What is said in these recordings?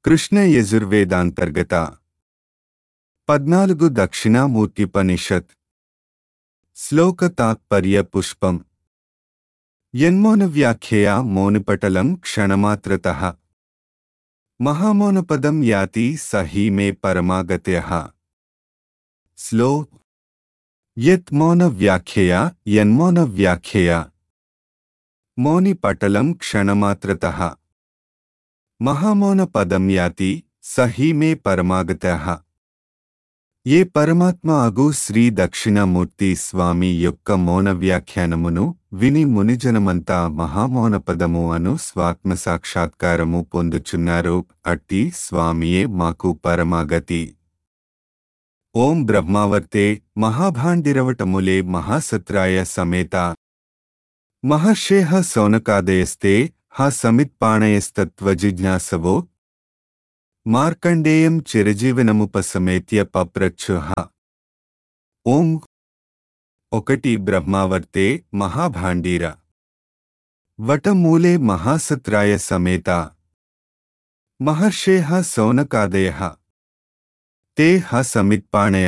కృష్ణ యజుర్వేదాంతర్గత పద్నాలుగు దక్షిణామూర్తిపనిషత్ శ్లోక తాత్పర్య పుష్పం యన్మోనవ్యాఖ్యయా మోనుపటలం క్షణమాత్రత మహామోనపదం యాతి సహీ మే పరమాగత్యః స్లో యత్ మౌనవ్యాఖ్యయా యన్మౌనవ్యాఖ్యయా మౌనిపటలం క్షణమాత్రతః మహామౌన పదం యాతి సహీ మే పరమాగతః ఏ పరమాత్మ అగు శ్రీ దక్షిణమూర్తి స్వామి యొక్క మౌన వ్యాఖ్యానమును విని మునిజనమంతా మహామౌన పదము అను స్వాత్మ సాక్షాత్కారము పొందుచున్నారు అట్టి స్వామియే మాకు పరమాగతి ఓం బ్రహ్మావర్తే మహాభాండిరవటములే మహాసత్రాయ సమేత మహర్షేహ సౌనకాదయస్తే హ సమిత్పాణయస్తత్వజిజ్ఞాసవో మార్కండేయం చిరజీవనముపసమేత్య పప్రచ్చుహ ఓం ఒకటి బ్రహ్మావర్తే మహాభాండీర వటమూలే మహాసత్రాయ సమేత మహర్షేహ సౌనకాదయ తే హ సమిత్పాణయ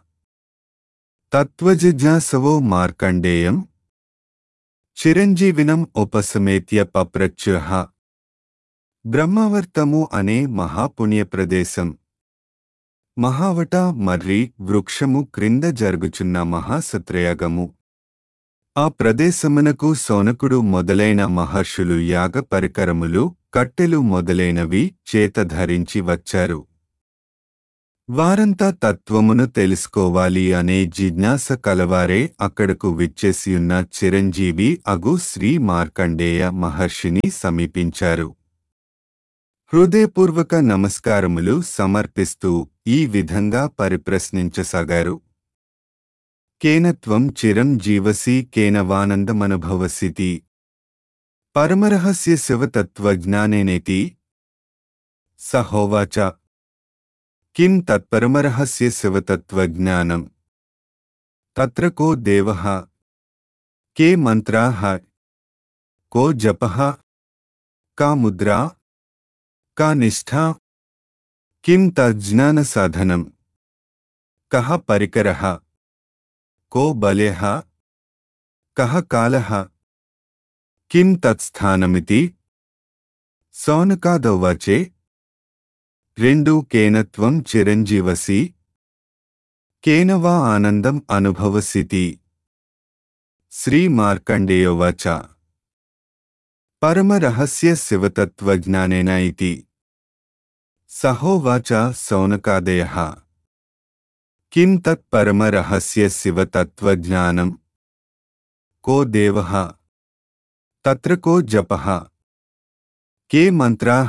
తత్వజిజ్ఞాసవో మార్కండేయం చిరంజీవినం ఉపసమేత్య పప్రచ్యుహ బ్రహ్మవర్తము అనే మహాపుణ్య ప్రదేశం మహావట మర్రి వృక్షము క్రింద జరుగుచున్న మహాసత్రయాగము ఆ ప్రదేశమునకు సోనకుడు మొదలైన మహర్షులు యాగ పరికరములు కట్టెలు మొదలైనవి చేత ధరించి వచ్చారు వారంతా తత్వమును తెలుసుకోవాలి అనే జిజ్ఞాస కలవారే అక్కడకు విచ్చేసియున్న చిరంజీవి అగు శ్రీ మార్కండేయ మహర్షిని సమీపించారు హృదయపూర్వక నమస్కారములు సమర్పిస్తూ ఈ విధంగా పరిప్రశ్నించసాగారు కేనత్వం చిరం జీవసి కేనవానందమనుభవసితి పరమరహస్య శివతత్వజ్ఞానేనేతి సహోవాచ కిం తత్పరమరహస్య శివతత్వజ్ఞానం తత్ర కో దేవః కే మంత్రాః కో జపః కా ముద్రా కా నిష్ఠా కిం తజ్జ్ఞానసాధనం కః పరికరः కో బలేః కః కాలः కిం తత్స్థానమితి సౌనకాదౌవాచే రెండు కేనత్వం చిరంజీవసి కేనవా ఆనందం అనుభవసితి శ్రీ మార్కండేయోవాచ పరమరహస్య శివతత్వజ్ఞానేన ఇతి సహోవాచ సౌనకాదయః కిం తత్ పరమరహస్య శివతత్వజ్ఞానం కో దేవః తత్ర కో జపః కే మంత్రాః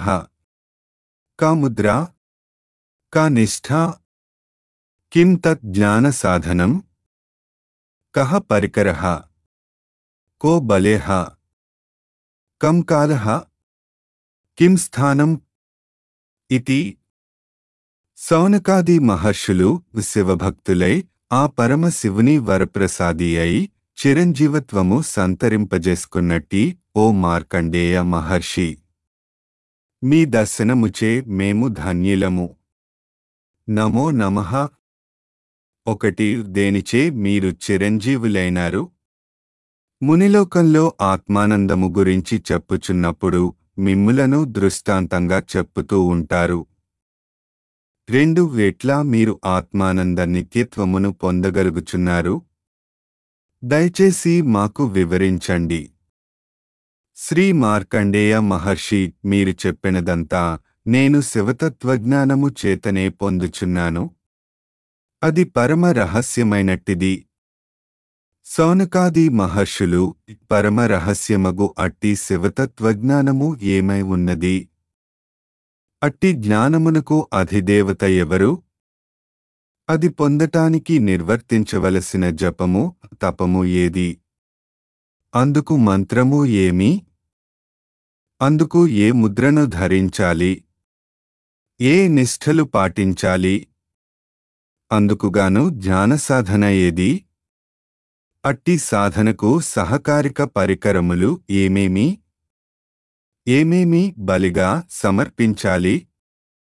का मुद्रा का निष्ठा किं तत् ज्ञानसाधनं कः परिकरः को बलेः कं कालः किं స్థానం ఇతి సౌనకాది మహర్షులు శివభక్తులై ఆ పరమశివుని వరప్రసాది అయి చిరంజీవత్వము సంతరింపజేసుకున్నట్టి ఓ మార్కండేయ మహర్షి మీ దర్శనముచే మేము ధన్యులము నమో నమః ఒకటి దేనిచే మీరు చిరంజీవులైనారు మునిలోకంలో ఆత్మానందము గురించి చెప్పుచున్నప్పుడు మిమ్ములను దృష్టాంతంగా చెప్పుతూ ఉంటారు రెండు ఎట్లా మీరు ఆత్మానంద నిత్యత్వమును పొందగలుగుచున్నారు దయచేసి మాకు వివరించండి శ్రీ మార్కండేయ మహర్షి మీరు చెప్పినదంతా నేను శివతత్వజ్ఞానము చేతనే పొందుచున్నాను అది పరమ రహస్యమైనట్టిది సౌనకాది మహర్షులు పరమ రహస్యమగు అట్టి శివతత్వజ్ఞానము ఏమై ఉన్నది అట్టి జ్ఞానమునకు అధిదేవత ఎవరు అది పొందటానికి నిర్వర్తించవలసిన జపము తపము ఏది అందుకు మంత్రము ఏమి అందుకు ఏ ముద్రను ధరించాలి ఏ నిష్ఠలు పాటించాలి అందుకుగాను జ్ఞానసాధన ఏది అట్టి సాధనకు సహకారిక పరికరములు ఏమేమి ఏమేమి బలిగా సమర్పించాలి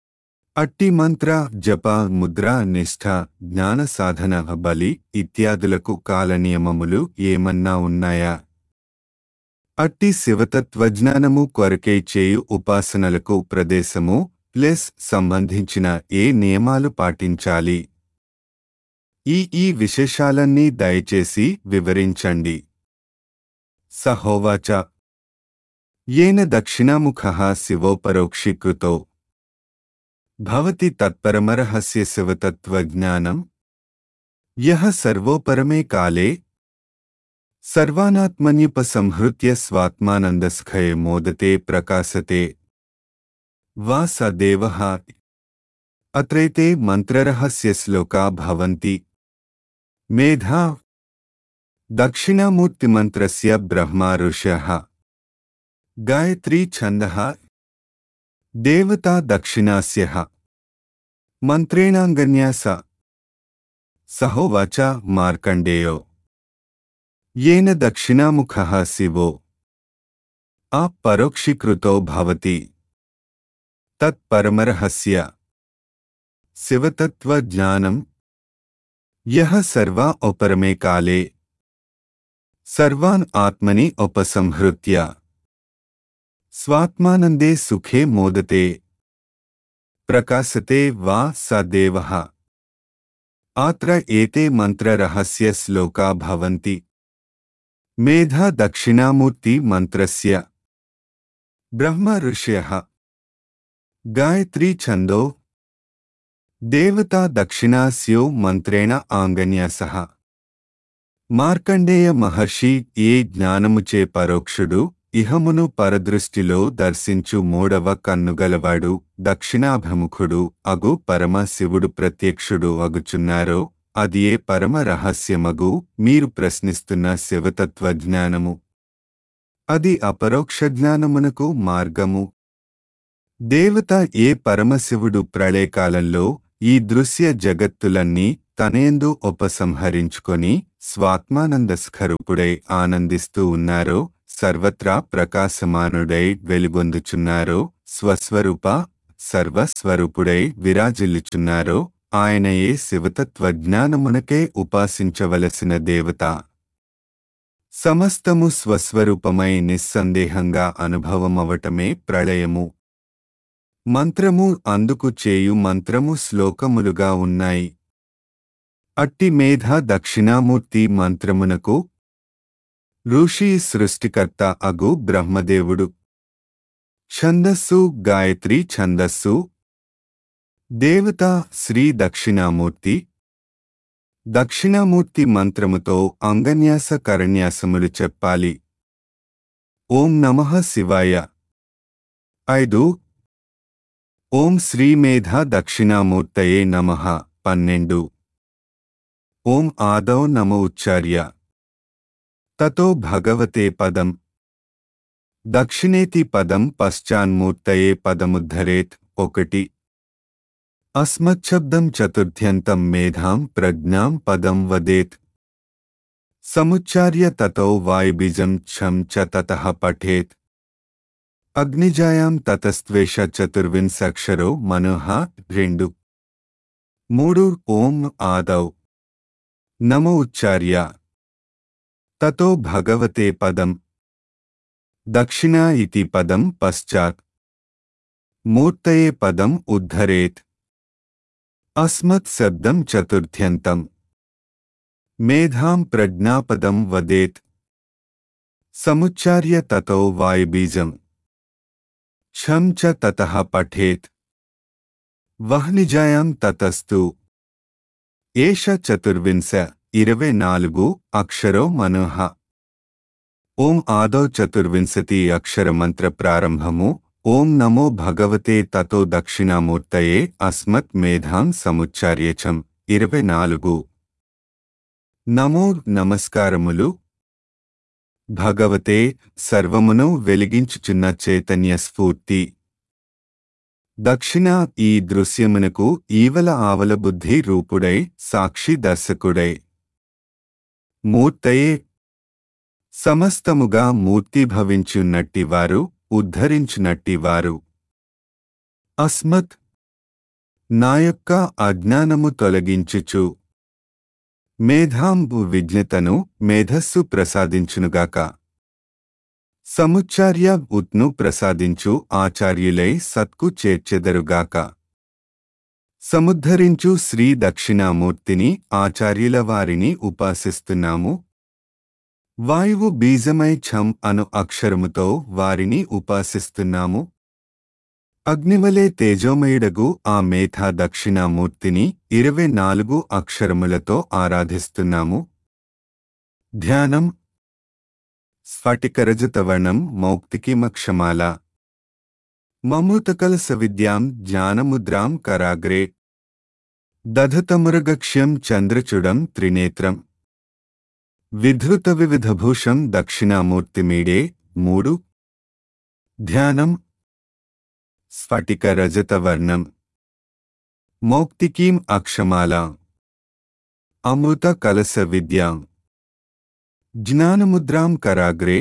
అట్టి మంత్ర జప ముద్ర నిష్ఠ జ్ఞాన సాధన బలి ఇత్యాదులకు కాలనియమములు ఏమన్నా ఉన్నాయా అట్టి శివతత్వజ్ఞానము కొరకై చేయు ఉపాసనలకు ప్రదేశము ప్లస్ సంబంధించిన ఏ నియమాలు పాటించాలి ఈ ఈ విశేషాలన్నీ దయచేసి వివరించండి సహోవాచ येन दक्षिणामुखः शिवोपरोक्षीकृतो भवति तत्परमरहस्य शिवतत्त्वज्ञानम् यः सर्वोपरमे काले सर्वानात्मन्युपसंहृत्य स्वात्मानन्दस्खये मोदते प्रकाशते वा स देवः अत्रैते मन्त्ररहस्य श्लोका भवन्ति मेधा दक्षिणामूर्तिमन्त्रस्य ब्रह्मा ऋषयः गायत्री छन्दः देवता दक्षिणास्यः मन्त्रेणाङ्गन्यास सहोवाच मार्कण्डेयो येन दक्षिणामुखः शिवो अपरोक्षीकृतो भवति तत्परमरहस्य शिवतत्त्वज्ञानम् यः सर्वा उपरमे काले सर्वान् आत्मनि उपसंहृत्य स्वात्मानन्दे सुखे मोदते प्रकाशते वा स देवः अत्र एते मन्त्ररहस्य श्लोका भवन्ति मेधा दक्षिणामूर्ति मन्त्रस्य ब्रह्म ऋषयः गायत्री छन्दो देवता दक्षिणास्यो मन्त्रेण आङ्गन्यासः మార్కండేయ మహర్షి ఏ జ్ఞానముచే పరోక్షుడు ఇహమును పరదృష్టిలో దర్శించు మూడవ కన్నుగలవాడు దక్షిణాభిముఖుడు అగు పరమ శివుడు ప్రత్యక్షుడు అగుచున్నారో అది ఏ పరమ రహస్యమగు మీరు ప్రశ్నిస్తున్న శివతత్వ జ్ఞానము అది అపరోక్ష జ్ఞానమునకు మార్గము దేవత ఏ పరమశివుడు ప్రళయకాలంలో ఈ దృశ్య జగత్తులన్నీ తనేందు ఉపసంహరించుకొని స్వాత్మానందస్ఖరుపుడై ఆనందిస్తూ ఉన్నారో సర్వత్రా ప్రకాశమానుడై వెలుగొందుచున్నారో స్వస్వరూప సర్వస్వరూపుడై విరాజిల్లుచున్నారో ఆయనయే శివతత్వజ్ఞానమునకే ఉపాసించవలసిన దేవత సమస్తము స్వస్వరూపమై నిస్సందేహంగా అనుభవమవటమే ప్రళయము మంత్రము అందుకు చేయు మంత్రము శ్లోకములుగా ఉన్నాయి అట్టి మేధ దక్షిణామూర్తి మంత్రమునకు ఋషి సృష్టికర్త అగు బ్రహ్మదేవుడు ఛందస్సు గాయత్రి ఛందస్సు దేవత శ్రీ దక్షిణామూర్తి దక్షిణామూర్తి మంత్రముతో అంగన్యాస కరన్యాసములు చెప్పాలి ఓం నమః శివాయ ఐదు ఓం శ్రీమేధ దక్షిణామూర్తయే నమః పన్నెండు ఓం ఆదౌ నమ ఉచ్చార్య తతో భగవతే పదం దక్షిణేతి పదం పశ్చాన్మూర్తయే పదముద్ధరేత్ ఒకటి అస్మచ్చబ్దం చతుర్థ్యంతం మేధాం ప్రజ్ఞాం పదం వదేత్ సముచ్చార్య తతో వాయుబీజం ఛం చ తతః పఠేత్ అగ్నిజాయాం తతస్త్వేష చతుర్వింశక్షరో మనోహ రెండు మూడు ఓం ఆదౌ నమ ఉచ్చార్య తతో భగవతే పదం దక్షిణా ఇతి పదం పశ్చాత్ మూర్తయే పదం ఉద్ధరేత్ అస్మత్ శబ్దం చతుర్థ్యంతం మేధాం ప్రజ్ఞాపదం వదేత్ సముచ్చార్య తతో వాయుబీజం ఛం చ తతః పఠేత్ వహ్నిజాయాం తతస్తు ఏష చతుర్వింశ ఇరవై నాలుగు అక్షరో మనోహ ఓం ఆదౌ చతుర్వింశతి అక్షర మంత్ర ప్రారంభము ఓం నమో భగవతే తతో దక్షిణామూర్తయే అస్మత్ మేధాం సముచ్చార్యచం ఇరవై నాలుగు నమో నమస్కారములు భగవతే సర్వమును వెలిగించుచున్న చైతన్య స్ఫూర్తి దక్షిణ ఈ దృశ్యమునకు ఈవల ఆవల బుద్ధి రూపుడై సాక్షి దర్శకుడై మూర్తయే సమస్తముగా మూర్తిభవించున్నట్టివారు ఉద్ధరించునట్టివారు అస్మత్ నా యొక్క అజ్ఞానము తొలగించుచు మేధాంబు విజ్ఞతను మేధస్సు ప్రసాదించునుగాక సముచ్చార్య ఉత్ను ప్రసాదించు ఆచార్యులై సత్కు చేర్చెదరుగాక సముద్ధరించు శ్రీ దక్షిణామూర్తిని ఆచార్యుల వారిని ఉపాసిస్తున్నాము వాయువు బీజమై ఛం అను అక్షరముతో వారిని ఉపాసిస్తున్నాము అగ్నివలే తేజోమయుడగు ఆ మేధా దక్షిణామూర్తిని ఇరవై నాలుగు అక్షరములతో ఆరాధిస్తున్నాము ధ్యానం స్ఫటికరజతవర్ణం మౌక్తికిమక్షమాల మమూతకలస విద్యాం జ్ఞానముద్రాం కరాగ్రే దధతమురగక్ష్యం చంద్రచుడం త్రినేత్రం విధృత వివిధభూషం దక్షిణామూర్తిమీడే మూడు ధ్యానం స్ఫటిక రజతవర్ణం మౌక్తికీం అక్షమాల అమృత కలస విద్యాం జ్ఞానముద్రాం కరాగ్రే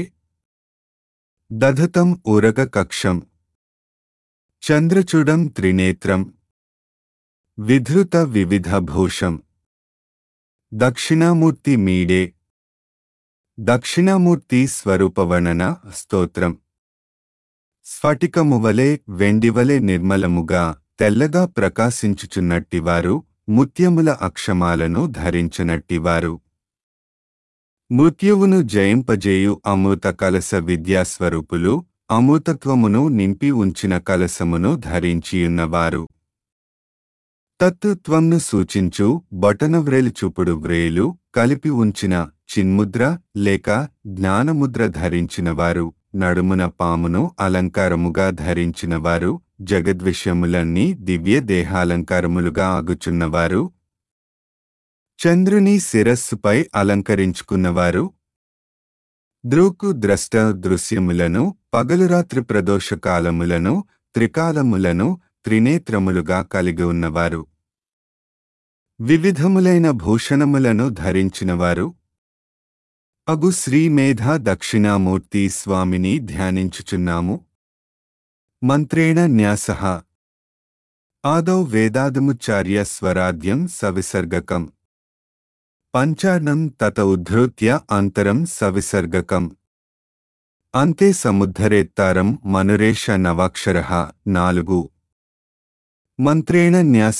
దధతం ఉరగ కక్షం చంద్రచూడం త్రినేత్రం విధృత వివిధ భూషం దక్షిణామూర్తి మీడే దక్షిణామూర్తి స్వరూపవర్ణన స్తోత్రం స్ఫటికమువలే వెండివలే నిర్మలముగా తెల్లగా ప్రకాశించుచున్నట్టివారు ముత్యముల అక్షమాలను ధరించినట్టివారు మృత్యువును జయింపజేయు అమృత కలస విద్యాస్వరూపులు అమృతత్వమును నింపి ఉంచిన కలసమును ధరించియున్నవారు తత్తుత్వంను సూచించు బొటనవ్రేలు చూపుడు వ్రేలు కలిపి ఉంచిన చిన్ముద్ర లేక జ్ఞానముద్ర ధరించినవారు నడుమున పామును అలంకారముగా ధరించినవారు జగద్విషయములన్నీ దివ్య దేహాలంకారములుగా ఆగుచున్నవారు చంద్రుని శిరస్సుపై అలంకరించుకున్నవారు ద్రూకు ద్రష్ట దృశ్యములను పగలురాత్రి ప్రదోషకాలములను త్రికాలములను త్రినేత్రములుగా కలిగి ఉన్నవారు వివిధములైన భూషణములను ధరించినవారు అగు శ్రీమేధా దక్షిణామూర్తి స్వామిని ధ్యానించుచున్నాము మంత్రేణ న్యాస ఆదౌ వేదాదముచ్చార్య స్వరాద్యం సవిసర్గకం పంచార్ణం తత ఉద్ధృత్య అంతరం సవిసర్గకం అంతే సముద్ధరేత్తారం మనురేష నవాక్షర నాలుగు మంత్రేణ న్యాస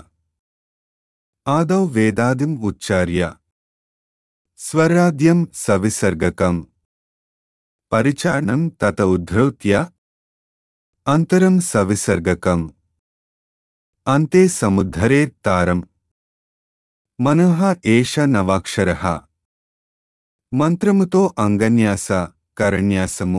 ఆదౌ వేదాదిం ఉచ్చార్య స్వరాద్యం సవిసర్గకం పరిచారణం తత ఉద్ధృత్య అంతరం సవిసర్గకం అంతే సముద్ధరేత్తారం మనః ఏష నవాక్షర మంత్రముతో అంగన్యాస కరణ్యాసము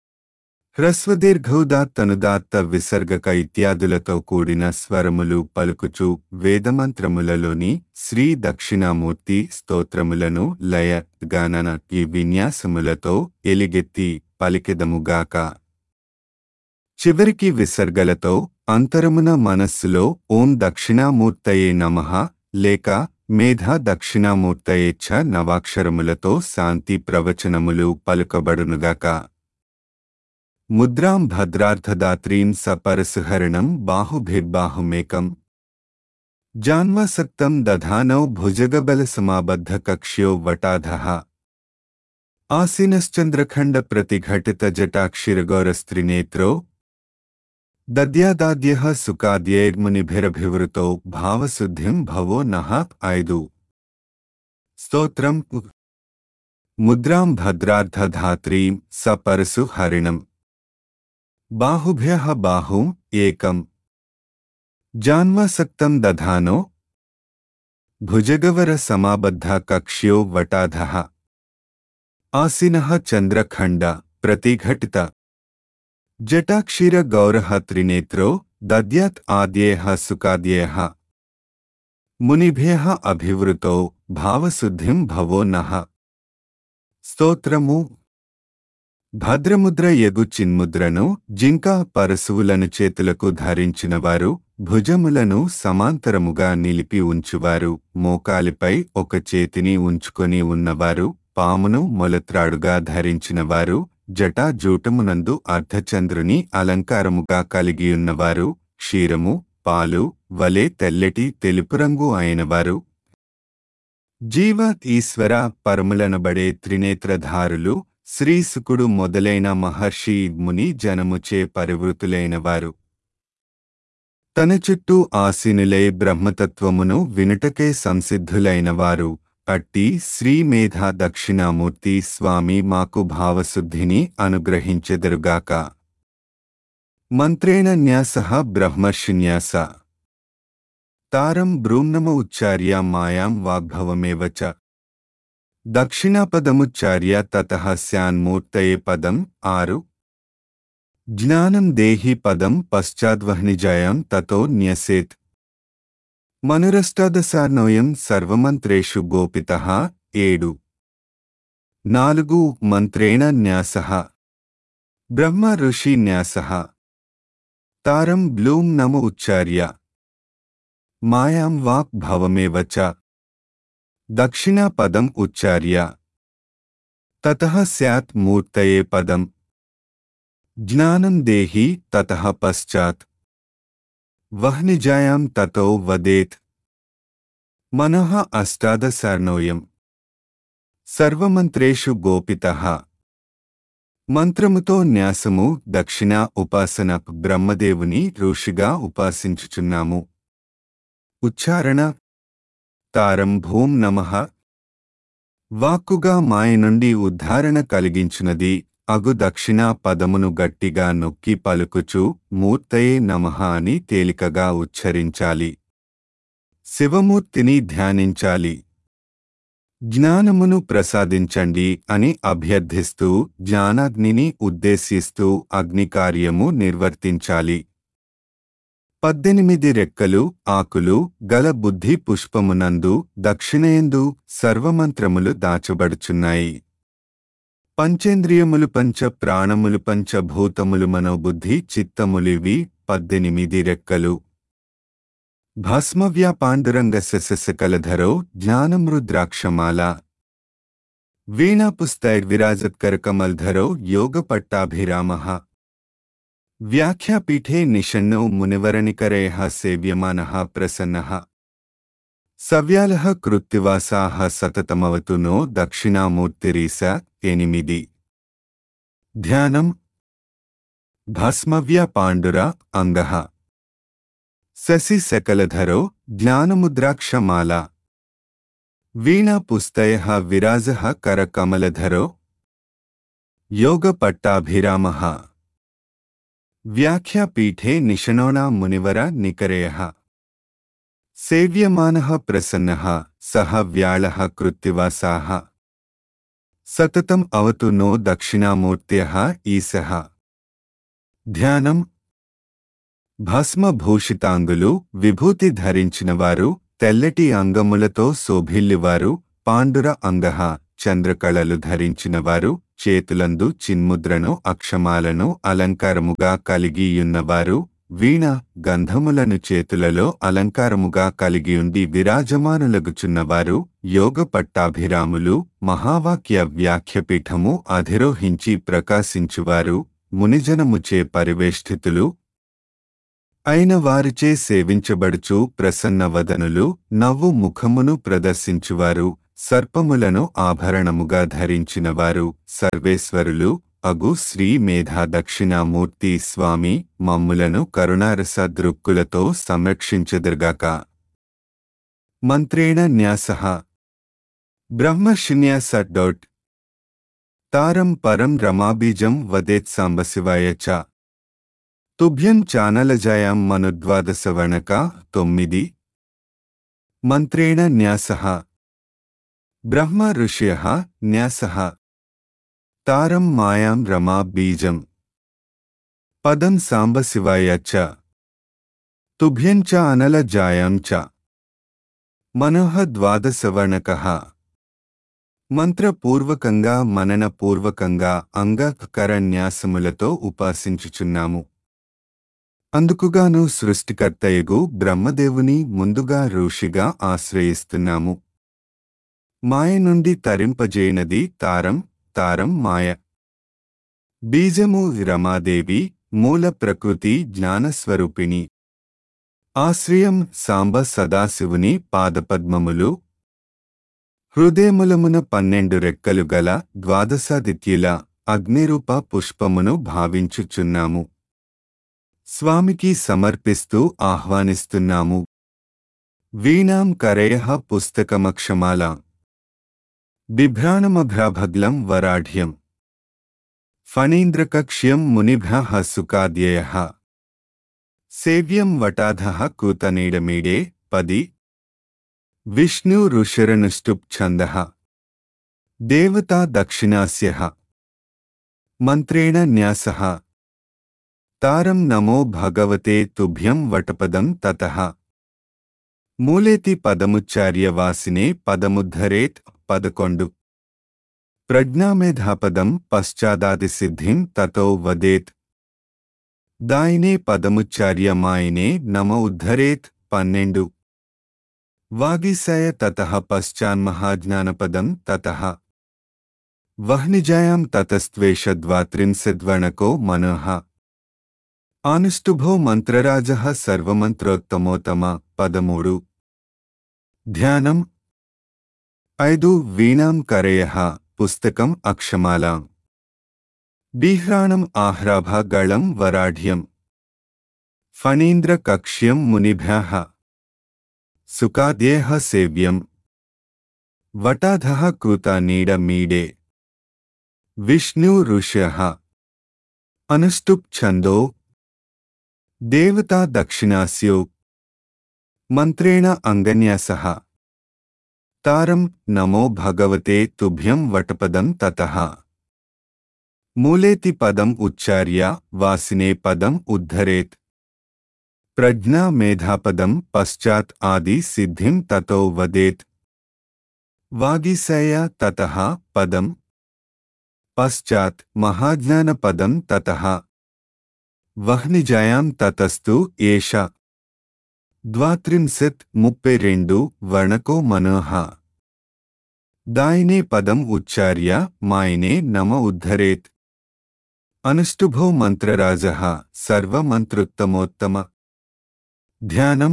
హ్రస్వదీర్ఘౌదాత్తనుదాత్త విసర్గక ఇత్యాదులతో కూడిన స్వరములు పలుకుచు వేదమంత్రములలోని శ్రీ దక్షిణామూర్తి స్తోత్రములను లయ గానన ఈ విన్యాసములతో ఎలిగెత్తి పలికెదముగాక చివరికి విసర్గలతో అంతరమున మనస్సులో ఓం దక్షిణామూర్తయే నమః లేక మేధా దక్షిణామూర్తయేచ్ఛ నవాక్షరములతో శాంతి ప్రవచనములు పలుకబడునుగాక ముద్రాం భద్రార్థదాత్రీం సపరసుహరణం బాహుభిర్బాహుమేకం జాన్వాసక్తం దధానౌ భుజగబలసమాబద్ధ కక్ష్యో వటాధః ఆసీనశ్చంద్రఖండ ప్రతిఘటిత జటాక్షిరగౌరస్త్రినేత్రో దద్యాదాద్యః సుఖాద్యైర్మునిభిరభివృతో భావశుద్ధిం భవో నః ఐదు స్తోత్రం ముద్రాం భద్రార్థధాత్రీం సపరసు హరిణం బాహుభ్యః బాహుం ఏకం జాన్వాసక్తం దధానో భుజగవర సమాబద్ధ కక్ష్యో వటాధః ఆసినః చంద్రఖండ ప్రతిఘటిత జటాక్షీర గౌరః త్రినేత్రో దద్యాత్ ఆద్యేః సుకాద్యేః మునిభ్యః అభివృతో భావశుద్ధిం భవో నః స్తోత్రము భద్రముద్ర ఎగు చిన్ముద్రను జింకా పరశువులను చేతులకు ధరించినవారు భుజములను సమాంతరముగా నిలిపి ఉంచువారు మోకాలిపై ఒక చేతిని ఉంచుకొని ఉన్నవారు పామును మొలత్రాడుగా ధరించినవారు జటాజూటమునందు అర్ధచంద్రుని అలంకారముగా కలిగియున్నవారు క్షీరము పాలు వలె తెల్లటి తెలుపు రంగు అయినవారు జీవ ఈశ్వర పరములనబడే త్రినేత్రధారులు శ్రీసుకుడు మొదలైన మహర్షి ముని జనముచే పరివృతులైనవారు తన చుట్టూ ఆసీనులై బ్రహ్మతత్వమును వినుటకే సంసిద్ధులైనవారు అట్టి శ్రీమేధ దక్షిణామూర్తి స్వామి మాకు భావశుద్ధిని అనుగ్రహించెదరుగాక మంత్రేణ న్యాస బ్రహ్మర్షిన్యాస తారం బ్రూమ్నమ ఉచ్చార్య మాయాం వాగ్భవమేవ చ దక్షిణాపదముచ్చార్య తత స్యాన్మూర్తయే పదం ఆరు జ్ఞానం దేహి పదం పశ్చాద్వహ్నిజాయం తతో న్యసేత్ మనురష్టాదశార్ణోయం సర్వమంత్రేషు గోపిత ఏడు నాలుగు మంత్రేణ న్యాస బ్రహ్మ ఋషి న్యాస తారం బ్లూం నము ఉచ్చార్య మాయాం వాక్ భవమేవ చ దక్షిణాపదం ఉచ్చార్య తతః స్యాత్ మూర్తయే పదం జ్ఞానం దేహి తతః పశ్చాత్ వహ్నిజాయాం తతో వదేత్ మనః అష్టాదశర్ణోయం సర్వమంత్రేషు గోపితః మంత్రముతో న్యాసము దక్షిణ ఉపాసన బ్రహ్మదేవుని ఋషిగా ఉపాసించుచున్నాము ఉచ్చారణ తారం భూం నమః వాక్కుగా మాయ నుండి ఉద్ధారణ కలిగించునది అగు దక్షిణా పదమును గట్టిగా నొక్కి పలుకుచు మూర్తయే నమః అని తేలికగా ఉచ్చరించాలి శివమూర్తిని ధ్యానించాలి జ్ఞానమును ప్రసాదించండి అని అభ్యర్థిస్తూ జ్ఞానాగ్నిని ఉద్దేశిస్తూ అగ్నికార్యము నిర్వర్తించాలి పద్దెనిమిది రెక్కలు ఆకులు గల బుద్ధి పుష్పమునందు దక్షిణయందు సర్వమంత్రములు దాచబడుచున్నాయి పంచేంద్రియములు పంచ ప్రాణములు పంచ భూతములు మనోబుద్ధి చిత్తములివి పద్దెనిమిది రెక్కలు భస్మవ్యా పాండురంగ శశకలధరో జ్ఞానమృద్రాక్షమాల వీణాపుస్తైర్విరాజత్కరకమల్ధరో యోగపట్టాభిరామః వ్యాఖ్యాపీఠే నిషన్నో మునివరణికరేః సేవ్యమానः ప్రసన్నः సవ్యాలః కృత్తివాసాः సతతమవతు నో దక్షిణామూర్తిరీస ఎనిమిది ధ్యానం భస్మవ్య పాండుర అంగః శశి సకలధరో జ్ఞానముద్రాక్షమాల వీణాపుస్తయః విరాజः కరకమలధరో యోగపట్టాభిరామः వ్యాఖ్యాపీఠే నిషణోణా మునివర నికరేయః సేవ్యమానः ప్రసన్నः సహ వ్యాళः కృత్తివాసాः సతతం అవతు నో దక్షిణామూర్త్యः ఈశः ధ్యానం భస్మభూషితాంగులు విభూతి ధరించినవారు తెల్లటి అంగములతో శోభిల్లివారు పాండుర అంగః చంద్రకళలు ధరించినవారు చేతులందు చిన్ముద్రను అక్షమాలను అలంకారముగా కలిగియున్నవారు వీణ గంధములను చేతులలో అలంకారముగా కలిగియుండి విరాజమానులగుచున్నవారు యోగ పట్టాభిరాములు మహావాక్య వ్యాఖ్యపీఠము అధిరోహించి ప్రకాశించువారు మునిజనముచే పరివేష్టితులు అయిన వారిచే సేవించబడుచు ప్రసన్నవదనులు నవ్వు ముఖమును ప్రదర్శించువారు సర్పములను ఆభరణముగా ధరించినవారు సర్వేశ్వరులు అగు శ్రీ మేధా దక్షిణామూర్తి స్వామి మమ్ములను కరుణారస దృక్కులతో సంరక్షించెదరుగాక మంత్రేణ న్యాస బ్రహ్మశిన్యాస డౌట్ తారం పరం రమాబీజం వదేత్ సాంబశివాయ చ తుభ్యం చానలజాయాం మనుద్వాదశవణక తొమ్మిది మంత్రేణ న్యాస బ్రహ్మ ఋష్య న్యాస తారం మాయాం రమా బీజం పదం సాంబశివాయ చ తుభ్యం చ అనలజాయాం చ మనోహ ద్వాదశవర్ణక మంత్రపూర్వకంగా మననపూర్వకంగా అంగకర న్యాసములతో ఉపాసించుచున్నాము అందుకుగాను సృష్టికర్తయగు బ్రహ్మదేవుని ముందుగా ఋషిగా ఆశ్రయిస్తున్నాము మాయ నుండి తరింపజేయనది తారం తారం మాయ బీజము రమాదేవి మూల ప్రకృతి జ్ఞానస్వరూపిణి ఆశ్రయం సాంబ సదాశివుని పాదపద్మములు హృదయములమున పన్నెండు రెక్కలు గల ద్వాదశాదిత్యుల అగ్నిరూప పుష్పమును భావించుచున్నాము స్వామికి సమర్పిస్తూ ఆహ్వానిస్తున్నాము వీణాం కరయ పుస్తకమక్షమాల బిభ్రాణమభ్రాభగ్లం వరాఢ్యం ఫణీంద్రకక్ష్యం మునిభ్యః సుఖాద్యయః సేవ్యం వటాధః కూతనీడమీడే పది విష్ణు ఋషిరనుష్టుప్ ఛందః దేవతా దక్షిణాస్యః మంత్రేణ న్యాసః తారం నమో భగవతే తుభ్యం వటపదం తతః మూలేతి పదముచ్చార్య వాసినే పదముద్ధరేత్ పదకొండు ప్రజ్ఞామేధాపదం పశ్చాదాది సిద్ధిం తతో వదేత్ దాయినే పదముచ్చార్య మాయనే నమ ఉద్ధరేత్ పన్నెండు వాగీసయ తతః పశ్చాన్మహాజ్ఞానపదం తతః వహ్నిజాయాం తతస్త్వేషద్వాత్రింశద్వణకో మనః ఆనుష్టుభో మంత్రరాజ సర్వమంత్రోత్తమోత్తమ పదమూడు ధ్యానం ఐదు వీణాం కరయ పుస్తకం అక్షమాలాం బీహ్రాణం ఆహ్రాభగళం వరాఢ్యం ఫణీంద్ర కక్ష్యం మునిభ్యః సుఖాద్యేహ సేవ్యం వటాధః కృత నీడ మీడే విష్ణు ఋష్యః అనుష్టుప్ ఛందో దేవతా దక్షిణాస్యో మంత్రేణ అంగన్యాసః తారం నమో భగవతే తుభ్యం వటపదం తతః మూలేతి పదం ఉచ్చార్య వాసినే పదం ఉద్ధరేత్ ప్రజ్ఞా మేధాపదం పశ్చాత్ ఆది సిద్ధిం తతో వదేత్ వాగీసయ తతః పదం పశ్చాత్ మహాజ్ఞాన పదం తతః వహ్నిజాయాం తతస్తు ఏష ద్వాత్రింశత్ ముప్పై రెండు వర్ణకో మనోహ దాయినే పదం ఉచ్చార్య మాయనే నమ ఉద్ధరేత్ అనుష్టుభో మంత్రరాజ సర్వమంత్రుత్తమోత్తమ ధ్యానం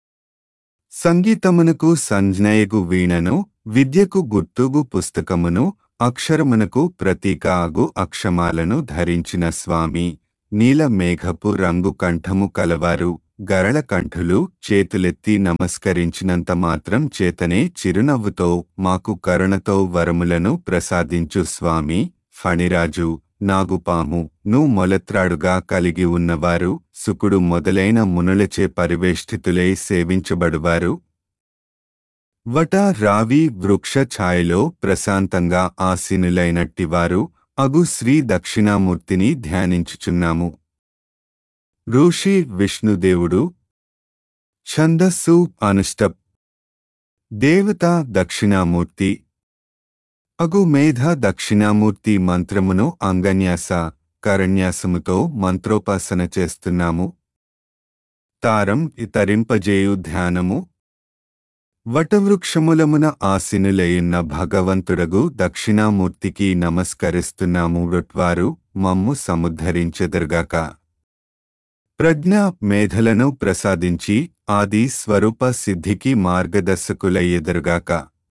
సంగీతమునకు సంజ్ఞయగు వీణను విద్యకు గుర్తుగు పుస్తకమును అక్షరమునకు ప్రతీక ఆగు అక్షమాలను ధరించిన స్వామి నీల మేఘపు రంగు కంఠము కలవారు గరళ కంఠులు చేతులెత్తి నమస్కరించినంత మాత్రం చేతనే చిరునవ్వుతో మాకు కరుణతో వరములను ప్రసాదించు స్వామి ఫణిరాజు నాగుపాము ను మొలత్రాడుగా కలిగి ఉన్నవారు సుకుడు మొదలైన మునులచే పరివేష్టితులై సేవించబడువారు వట రావి వృక్ష ఛాయలో ప్రశాంతంగా ఆసీనులైనట్టివారు అగు శ్రీ దక్షిణామూర్తిని ధ్యానించుచున్నాము ఋషి విష్ణుదేవుడు ఛందస్సు అనుష్టప్ దేవత దక్షిణామూర్తి అగు మేధ దక్షిణామూర్తి మంత్రమును అంగన్యాస కరణ్యాసముతో మంత్రోపాసన చేస్తున్నాము తారం ఇతరింపజేయు ధ్యానము వటవృక్షములమున ఆసినులయున్న భగవంతుడగు దక్షిణామూర్తికి నమస్కరిస్తున్నాము వృట్వారు మమ్ము సముద్ధరించెదరుగాక ప్రజ్ఞ మేధలను ప్రసాదించి ఆది స్వరూప సిద్ధికి మార్గదర్శకులయ్యెదరుగాక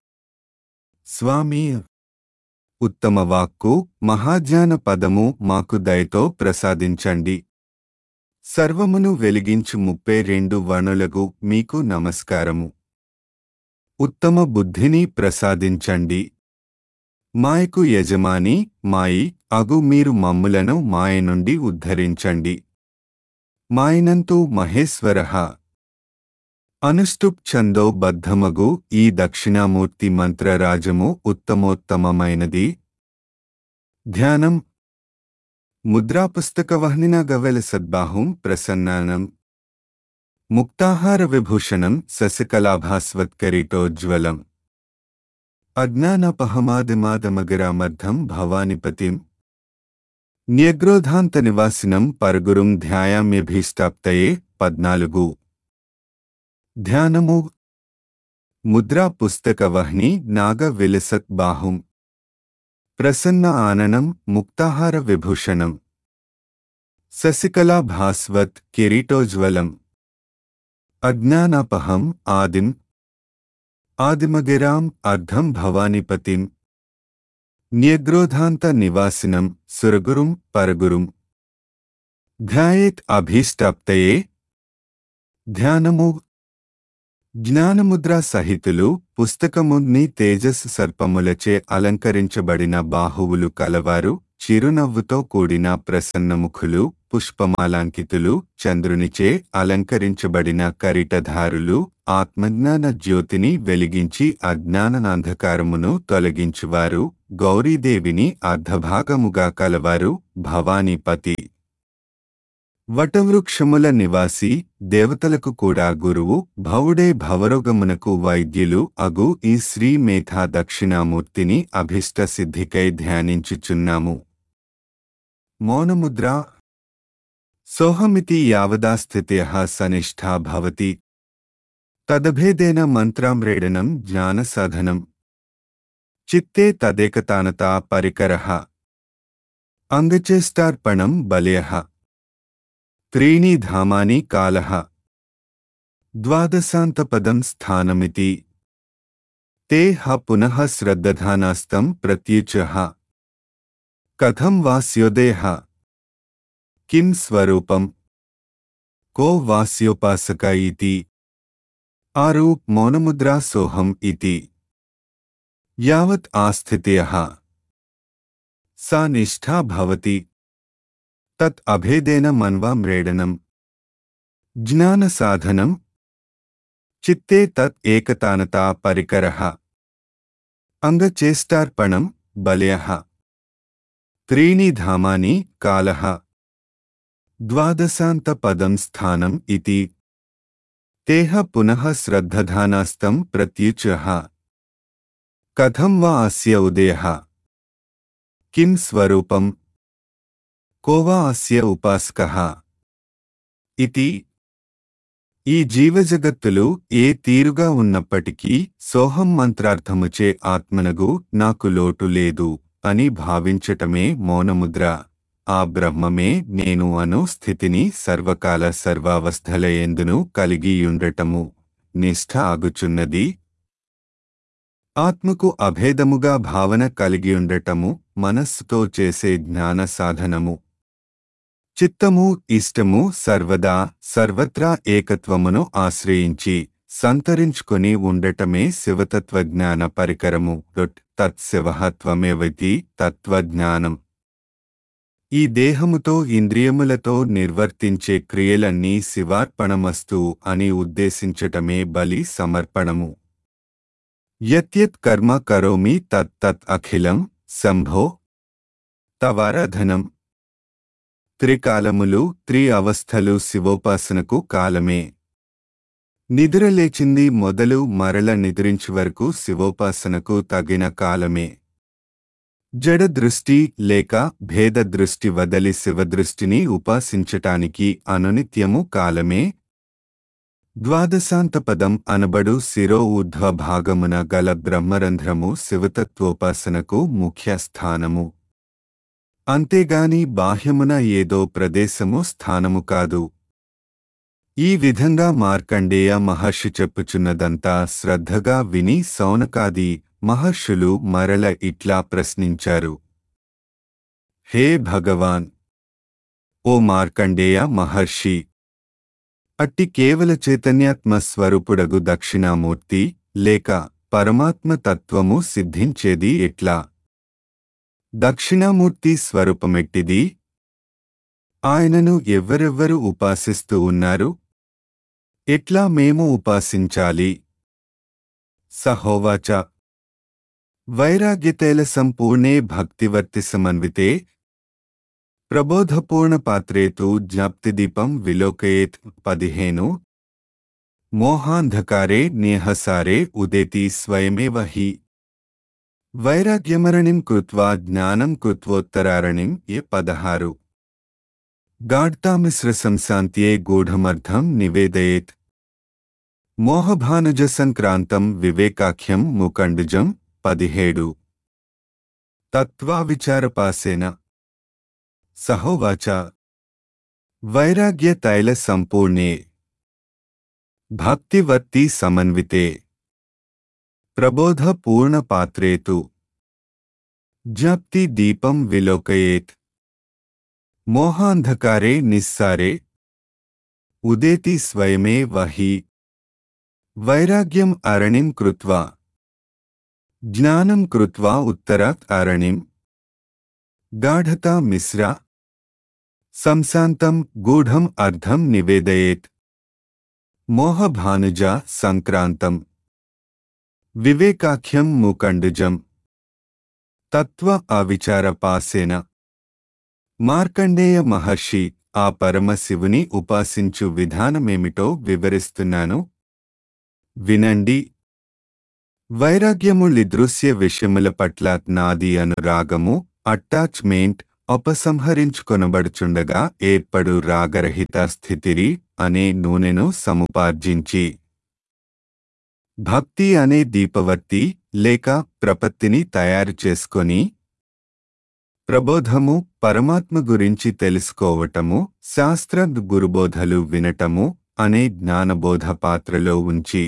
స్వామి ఉత్తమ వాక్కు మహాజ్ఞాన పదము మాకు దయతో ప్రసాదించండి సర్వమును వెలిగించు ముప్పై రెండు వణులగు మీకు నమస్కారము ఉత్తమ బుద్ధిని ప్రసాదించండి మాయకు యజమాని మాయి అగు మీరు మమ్ములను మాయ నుండి ఉద్ధరించండి మాయనంతు మహేశ్వర అనుష్టుప్ ఛందో బద్ధమగు ఈ దక్షిణామూర్తి మంత్రరాజము ఉత్తమోత్తమమైనది ధ్యానం ముద్రాపుస్తకవహ్నినా గవెల సద్బాహుం ప్రసన్నానం ముక్తాహార విభూషణం ససికలాభాస్వత్కరిటోజ్వలం అజ్ఞానపహమాదిమాదమగిరామర్థం భవానిపతిం న్యగ్రోధాంత నివాసినం పరుగురుం ధ్యాయామ్యభీష్టాప్తయే పద్నాలుగు ధ్యానము ముద్రా పుస్తక వహ్ని నాగ విలసత్ బాహుం ప్రసన్న ఆననం ముక్తాహార విభూషణం ససికలా భాస్వత్ కిరీటోజ్వలం అజ్ఞానాపహం ఆదిం ఆదిమగిరాం అర్ధం భవానిపతిం న్యగ్రోధాంత నివాసినం సురగురుం పరగురుం ధ్యాయేత్ అభీష్టప్తయే ధ్యానము జ్ఞానముద్ర సహితులు పుస్తకముని తేజస్ సర్పములచే అలంకరించబడిన బాహువులు కలవారు చిరునవ్వుతో కూడిన ప్రసన్నముఖులు పుష్పమాలాంకితులు చంద్రునిచే అలంకరించబడిన కరిటధారులు ఆత్మజ్ఞాన జ్యోతిని వెలిగించి అజ్ఞాననాంధకారమును తొలగించువారు గౌరీదేవిని అర్ధభాగముగా కలవారు భవానీపతి వటవృక్షముల నివాసి దేవతలకు కూడా గురువు భవుడే భవరోగమునకు వైద్యులు అగు ఈ శ్రీ మేధా దక్షిణామూర్తిని అభిష్ట సిద్ధికై ధ్యానించుచున్నాము మౌనముద్ర సోహమితి యావదా స్థిత్యః సనిష్ఠా భవతి తదభేదేన మంత్రామ్రేడనం జ్ఞానసాధనం చిత్తే తదేకతానతా పరికరః అంగచేష్టార్పణం బల్యః త్రీణి ధామాని కాలః ద్వాదశాంతపదం స్థానమితి తే హ పునః శ్రద్దధానాస్తం ప్రత్యుచః కథం వాస్యోదేహ కిం స్వరూపం కో వాస్యోపాసక ఇతి ఆరు మౌనముద్రా సోహం ఇతి యావత్ ఆస్థిత్యః సా నిష్ఠా భవతి తత్ అభేదేన మన్వామ్రేడనం జ్ఞానసాధనం చిత్తే తత్ ఏకతానతా పరికరః అంగచేష్టార్పణం బల్యః త్రీణి ధామాని కాలః ద్వాదశాంతపదం స్థానం ఇతి తేహ పునః శ్రద్ధధానాస్తం ప్రత్యుచః కథం వా అస్య ఉదయః కిం స్వరూపం కోవా అస్య ఉపాస్కః ఇతి ఈ జీవజగత్తులు ఏ తీరుగా ఉన్నప్పటికీ సోహం మంత్రార్థముచే ఆత్మనగు నాకు లోటు లేదు అని భావించటమే మౌనముద్ర ఆ బ్రహ్మమే నేను అను స్థితిని సర్వకాల సర్వావస్థలయందును కలిగియుండటము నిష్ఠ ఆగుచున్నది ఆత్మకు అభేదముగా భావన కలిగియుండటము మనస్సుతో చేసే జ్ఞాన సాధనము చిత్తము ఇష్టము సర్వదా సర్వత్రా ఏకత్వమును ఆశ్రయించి సంతరించుకొని ఉండటమే శివతత్వజ్ఞాన పరికరము డొట్ తత్శివహత్వమేవతి తత్వజ్ఞానం ఈ దేహముతో ఇంద్రియములతో నిర్వర్తించే క్రియలన్నీ శివార్పణమస్తు అని ఉద్దేశించటమే బలి సమర్పణము యత్యత్ కర్మ కరోమి తత్ తత్ అఖిలం శంభో తవారాధనం త్రికాలములు త్రి అవస్థలు శివోపాసనకు కాలమే నిద్రలేచింది మొదలు మరల నిద్రించు వరకు శివోపాసనకు తగిన కాలమే జడ దృష్టి లేక భేద దృష్టి వదలి శివదృష్టిని ఉపాసించటానికి అనునిత్యము కాలమే ద్వాదశాంతపదం అనబడు శిరో ఊర్ధ్వ భాగమున గల బ్రహ్మరంధ్రము శివతత్వోపాసనకు ముఖ్య స్థానము అంతేగాని బాహ్యమున ఏదో ప్రదేశము స్థానము కాదు ఈ విధంగా మార్కండేయ మహర్షి చెప్పుచున్నదంతా శ్రద్ధగా విని సౌనకాది మహర్షులు మరల ఇట్లా ప్రశ్నించారు హే భగవాన్ ఓ మార్కండేయ మహర్షి అట్టి కేవల చైతన్యాత్మ స్వరూపుడగు దక్షిణామూర్తి లేక పరమాత్మ తత్వము సిద్ధించేది ఎట్లా దక్షిణామూర్తి స్వరూపమెట్టిది ఆయనను ఎవ్వరెవ్వరు ఉపాసిస్తూ ఉన్నారు ఎట్లా మేము ఉపాసించాలి సహోవాచ వైరాగ్యతైల సంపూర్ణే భక్తివర్తి సమన్వితే ప్రబోధపూర్ణ పాత్రేతు జ్ఞప్తిదీపం విలోకయేత్ పదిహేను మోహాంధకారే నేహసారే ఉదేతి స్వయమేవ హి వైరాగ్యమరణిం కృత్వా జ్ఞానం కృత్వోత్తరారణిం ఏ పదహారు గాఢ్తామిశ్ర సంశాంత్యే గూఢమర్థం నివేదయేత్ మోహభానుజ సంక్రాంతం వివేకాఖ్యం ముకండుజం పదిహేడు తత్వావిచారపాసేన సహోవాచ వైరాగ్య తైల సంపూర్ణే భక్తివర్తి సమన్వితే ప్రబోధ పూర్ణ పాత్రేతు జ్ఞప్తి దీపం విలోకయేత్ మోహాంధకారే నిస్సారే ఉదేతి స్వయమే వహి వైరాగ్యం అరణిం కృత్వా జ్ఞానం కృత్వా ఉత్తరాత్ అరణిం గాఢతా మిశ్రా సంశాంతం గూఢం అర్ధం నివేదయేత్ మోహభానుజ సంక్రాంతం వివేకాఖ్యం ముకండుజం తత్వ అవిచారపాసేన మార్కండేయ మహర్షి ఆ పరమశివుని ఉపాసించు విధానమేమిటో వివరిస్తున్నాను వినండి వైరాగ్యము లిదృశ్య విషయముల పట్ల నాది అనురాగము అటాచ్మెంట్ ఉపసంహరించుకొనబడుచుండగా ఏర్పడు రాగరహిత స్థితిరి అనే నూనెను సముపార్జించి భక్తి అనే దీపవర్తి లేక ప్రపత్తిని తయారు చేసుకొని ప్రబోధము పరమాత్మ గురించి తెలుసుకోవటము శాస్త్ర గురుబోధలు వినటము అనే జ్ఞానబోధ పాత్రలో ఉంచి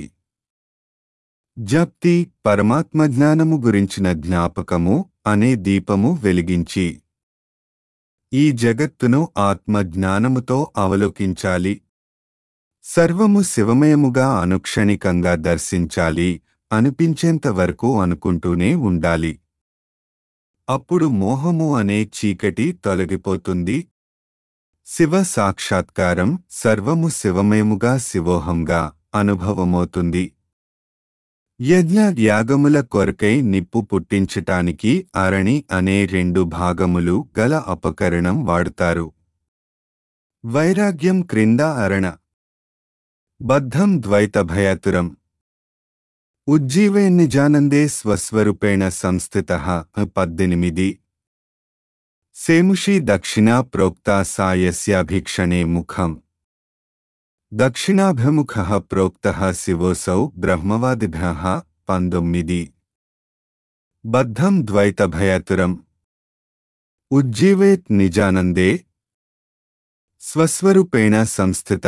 జప్తి పరమాత్మ జ్ఞానము గురించిన జ్ఞాపకము అనే దీపము వెలిగించి ఈ జగత్తును ఆత్మ జ్ఞానముతో అవలోకించాలి సర్వము శివమయముగా అనుక్షణికంగా దర్శించాలి అనిపించేంత వరకు అనుకుంటూనే ఉండాలి అప్పుడు మోహము అనే చీకటి తొలగిపోతుంది శివ సాక్షాత్కారం సర్వము శివమయముగా శివోహంగా అనుభవమవుతుంది యజ్ఞ యాగముల కొరకై నిప్పు పుట్టించటానికి అరణి అనే రెండు భాగములు గల అపకరణం వాడుతారు వైరాగ్యం క్రింద అరణ బద్ధం ద్వైతభయతురం ఉజ్జీవే నిజానందే స్వస్వరూపేణ సంస్థిత పద్దెనిమిది సేముషి దక్షిణా ప్రోక్తా సాయస్యాభీక్షణే ముఖం దక్షిణాభిముఖ ప్రోక్త శివోసౌ బ్రహ్మవాదిభ్య పంతొమ్మిది బద్ధం ద్వైతభయతురం ఉజ్జీవేత్ నిజానందే స్వస్వరూపేణ సంస్థిత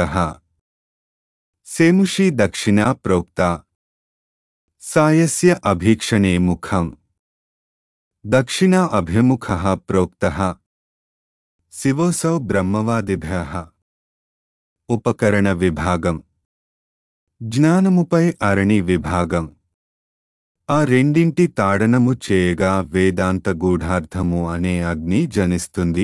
సేముషి దక్షిణా ప్రోక్త సాయస్య అభీక్షణే ముఖం దక్షిణా అభిముఖ ప్రోక్త శివోసౌ బ్రహ్మవాదిభ్య ఉపకరణ విభాగం జ్ఞానముపై అరణి విభాగం ఆ రెండింటి తాడనము చేయగా వేదాంత గూఢార్థము అనే అగ్ని జనిస్తుంది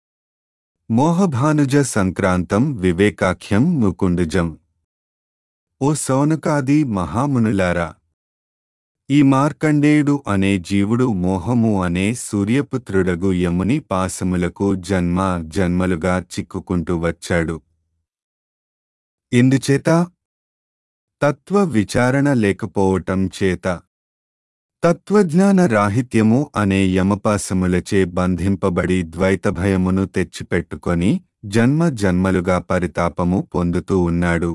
మోహభానుజ సంక్రాంతం వివేకాఖ్యం ముకుండుజం ఓ సౌనకాది మహామునులారా ఈ మార్కండేయుడు అనే జీవుడు మోహము అనే సూర్యపుత్రుడగు యముని పాసములకు జన్మ జన్మలుగా చిక్కుకుంటూ వచ్చాడు ఇందుచేత తత్వ విచారణ లేకపోవటం చేత తత్వజ్ఞాన రాహిత్యము అనే యమపాసములచే బంధింపబడి ద్వైతభయమును తెచ్చిపెట్టుకొని జన్మ జన్మలుగా పరితాపము పొందుతూ ఉన్నాడు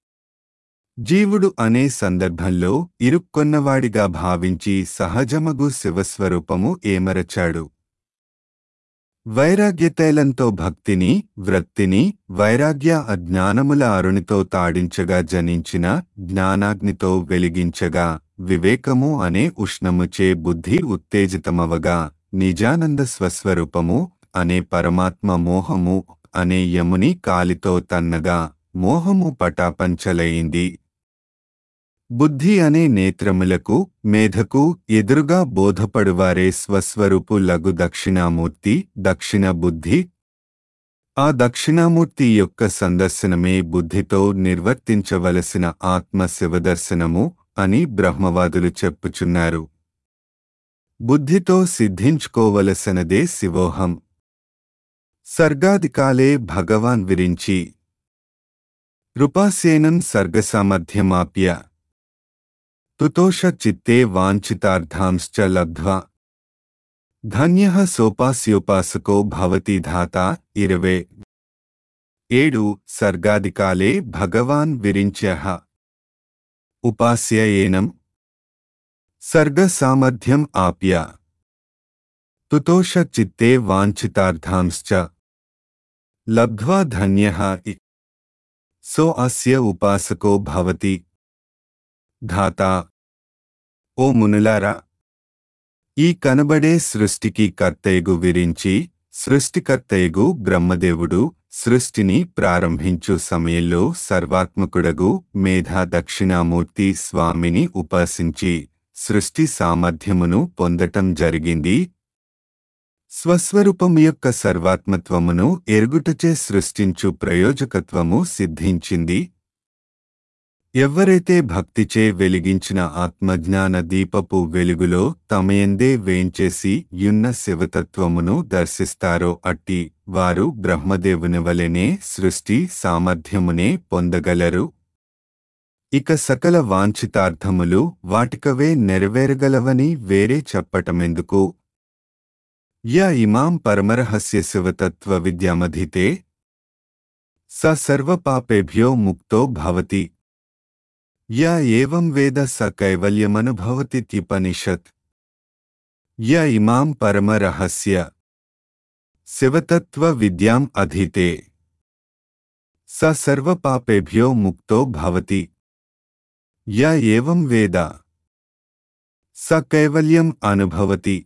జీవుడు అనే సందర్భంలో ఇరుక్కొన్నవాడిగా భావించి సహజమగు శివస్వరూపము ఏమరచాడు వైరాగ్యతైలంతో భక్తిని వృత్తిని వైరాగ్య అజ్ఞానముల అరుణితో తాడించగా జనించిన జ్ఞానాగ్నితో వెలిగించగా వివేకము అనే ఉష్ణముచే బుద్ధి ఉత్తేజితమవగా నిజానంద స్వస్వరూపము అనే పరమాత్మ మోహము అనే యముని కాలితో తన్నగా మోహము పటాపంచలయింది బుద్ధి అనే నేత్రములకు మేధకు ఎదురుగా బోధపడువారే స్వస్వరూపు లఘు దక్షిణామూర్తి దక్షిణ బుద్ధి ఆ దక్షిణామూర్తి యొక్క సందర్శనమే బుద్ధితో నిర్వర్తించవలసిన ఆత్మ శివదర్శనము అని బ్రహ్మవాదులు చెప్పుచున్నారు బుద్ధితో సిద్ధించుకోవలసినదే శివోహం సర్గాదికాలే భగవాన్ విరించి కృపాసేనం సర్గసామర్థ్యమాప్య తుతోష చిత్తే వాంఛితార్థాంశ్చ లబ్ధ్వా ధన్య సోపాస్యోపాసకో భవతి ధాత ఇరవే ఏడు సర్గాదికాలే భగవాన్ విరించ్య ఉపాస్య ఏనం సర్గ సామర్థ్యం ఆప్య తుతోష చిత్తే వాంఛితార్థాంశ్చ లబ్ధ్వా ధన్య సో అస్య ఉపాసకో భవతి ధాత ఓ మునులారా ఈ కనబడే సృష్టికి కర్తయగు విరించి సృష్టికర్తయగు బ్రహ్మదేవుడు సృష్టిని ప్రారంభించు సమయంలో సర్వాత్మకుడగు మేధా దక్షిణామూర్తి స్వామిని ఉపాసించి సృష్టి సామర్థ్యమును పొందటం జరిగింది స్వస్వరూపం యొక్క సర్వాత్మత్వమును ఎరుగుటచే సృష్టించు ప్రయోజకత్వము సిద్ధించింది ఎవ్వరైతే భక్తిచే వెలిగించిన ఆత్మజ్ఞాన దీపపు వెలుగులో తమయందే వేంచేసి యున్న శివతత్వమును దర్శిస్తారో అట్టి వారు బ్రహ్మదేవుని వలెనే సృష్టి సామర్థ్యమునే పొందగలరు ఇక సకల వాంఛితార్థములు వాటికవే నెరవేరగలవని వేరే చెప్పటమెందుకు య ఇమాం పరమరహస్య శివతత్వ విద్యామధితే స సర్వపాపేభ్యో ముక్తో భవతి య ఏవం వేద స కైవల్యమనుభవతిత్యుపనిషత్ య ఇమాం పరమరహస్య శివతత్వ విద్యాం అధీతే స సర్వపాపేభ్యో ముక్తో భవతి య ఏవం వేద స కైవల్యం అనుభవతి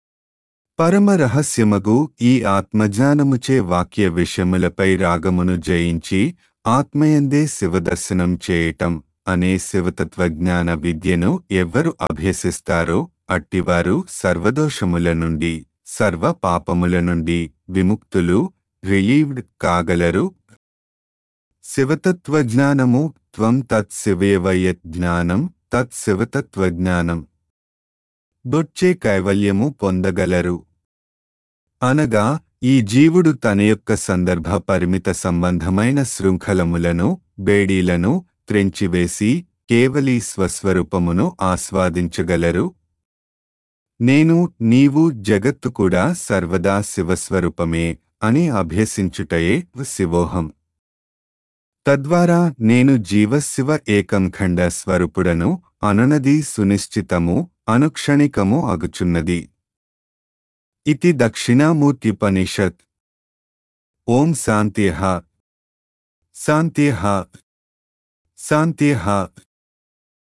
పరమ రహస్యమగు ఈ ఆత్మజ్ఞానముచే వాక్య విషయములపై రాగమును జయించి ఆత్మయందే శివదర్శనం చేయటం అనే శివతత్వజ్ఞాన విద్యను ఎవ్వరు అభ్యసిస్తారో అట్టివారు సర్వదోషముల నుండి సర్వ పాపముల నుండి విముక్తులు రిలీవ్డ్ కాగలరు శివతత్వజ్ఞానము త్వం తత్ శివేవయత్ జ్ఞానం తత్ శివతత్వజ్ఞానం దొచ్చే కైవల్యము పొందగలరు అనగా ఈ జీవుడు తన యొక్క సందర్భ పరిమిత సంబంధమైన శృంఖలములను బేడీలను త్రెంచివేసి కేవలీ స్వస్వరూపమును ఆస్వాదించగలరు నేను నీవు జగత్తు కూడా సర్వదా శివస్వరూపమే అని అభ్యసించుటయే శివోహం తద్వారా నేను జీవశివ ఏకం ఖండ స్వరూపుడను అననది సునిశ్చితము అనుక్షణికము అగుచున్నది ఇతి దక్షిణామూర్త్యుపనిషత్ ఓం శాంత్యః శాంత్యః శాంత్యః